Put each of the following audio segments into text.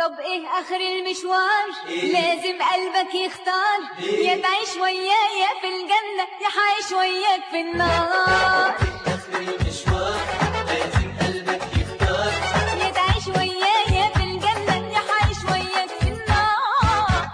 طب ايه اخر المشوار لازم قلبك يختار يا تعيش ويايا في الجنة يا حعيش وياك في النار آخر المشوار لازم قلبك يختار يا تعيش ويايا في الجنة يا حعيش وياك في النار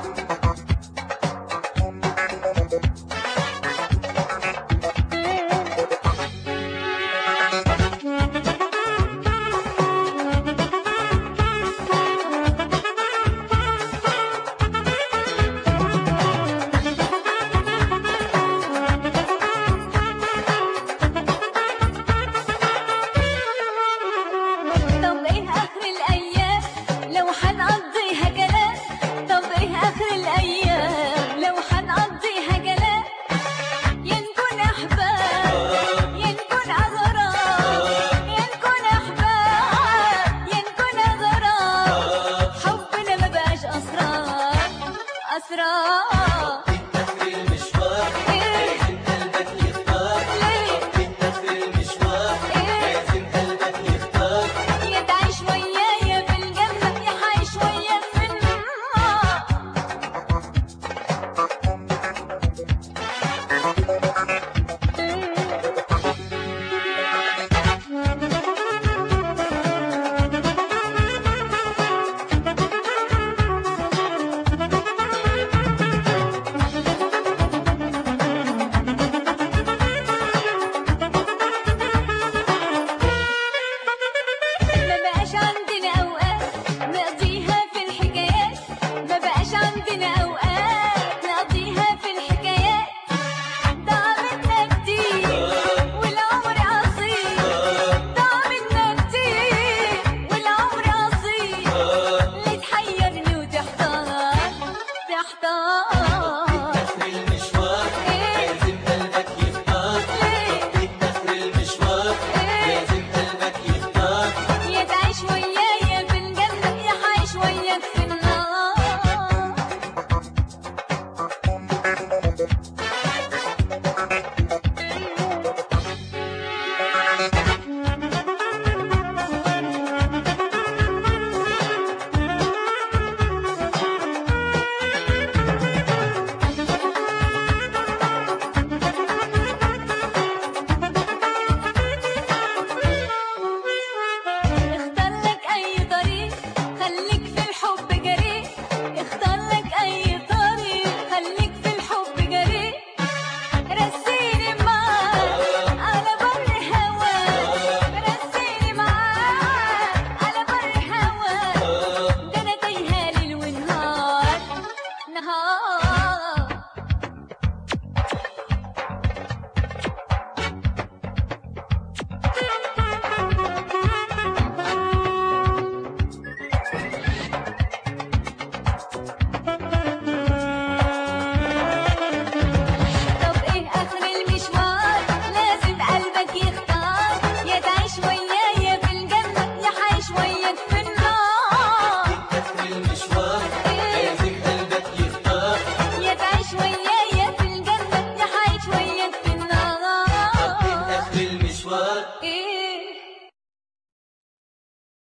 طب ايه اخر الايام لو حنقضيها كلام طب ايه اخر الايام لو حنقضيها كلام يا نكون احباب يا نكون غرام يا نكون احباب يا نكون غرام حبنا ما بقاش اسرار اسرار